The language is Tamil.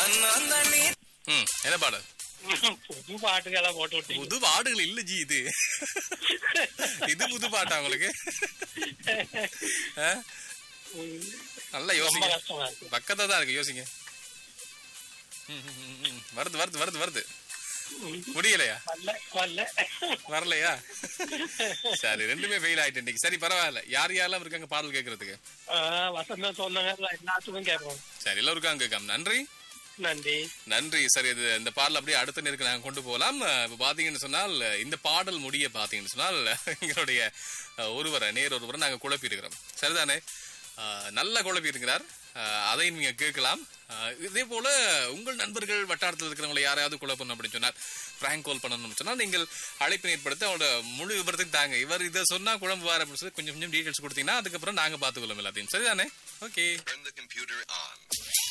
ம் என்ன பாடல் புது பாட்டுகளை போட்டு விட்டீங்க புது பாடுகள் இல்ல ஜி இது இது புது பாட்டா உங்களுக்கு ஆ? நல்லா ரொம்ப யோசிங்க கஷ்டமா இருக்கு பக்கத்துல தான் இருக்கு யோசிங்க ம், ம், ம், ம். வருது வருது வருது வருது முடியலையா வரல வரல வரலையா சரி ரெண்டுமே ஃபெயில் ஆயிட்டு இன்னைக்கு சரி பரவாயில்ல யார் யாரெல்லாம் இருக்காங்க பாடல் கேட்கறதுக்கு ஆ, வசந்தம் சொன்னாங்க எல்லாத்துக்கும் கேட்போம் சரி எல்லோரும் இருக்காங்க கேட்காம நன்றி நன்றி நன்றி சரி இது இந்த பாடல் அப்படியே அடுத்த நேருக்கு நாங்கள் கொண்டு போகலாம் அஹ் இப்ப பாத்தீங்கன்னு சொன்னால் இந்த பாடல் முடிய பாத்தீங்கன்னு சொன்னால் எங்களுடைய அஹ், ஒருவரை நேர் ஒருவரை நாங்கள் குழப்பி இருக்கிறோம் சரிதானே அஹ், நல்லா குழப்பி இருக்கிறார் அஹ், அதையும் நீங்க கேட்கலாம் அஹ், இதே போல உங்கள் நண்பர்கள் வட்டாரத்தில் இருக்கிறவங்களை யாரையாவது குழப்பணும் அப்படின்னு சொன்னார் பிராங்க் கால் பண்ணணும்னு சொன்னால் நீங்கள் அழைப்பினை ஏற்படுத்தி அவங்களோட முழு விவரத்தையும் தாங்க இவர் இதை சொன்னா குழம்புவார் அப்படின்னு சொல்லி கொஞ்சம் கொஞ்சம் டீட்டெயில்ஸ் கொடுத்தீங்கன்னா அதுக்கப்புறம் நாங்க பார்த்துக்கொள்ளும் எல்லாத்தையும் சரிதானே okay Turn the computer on.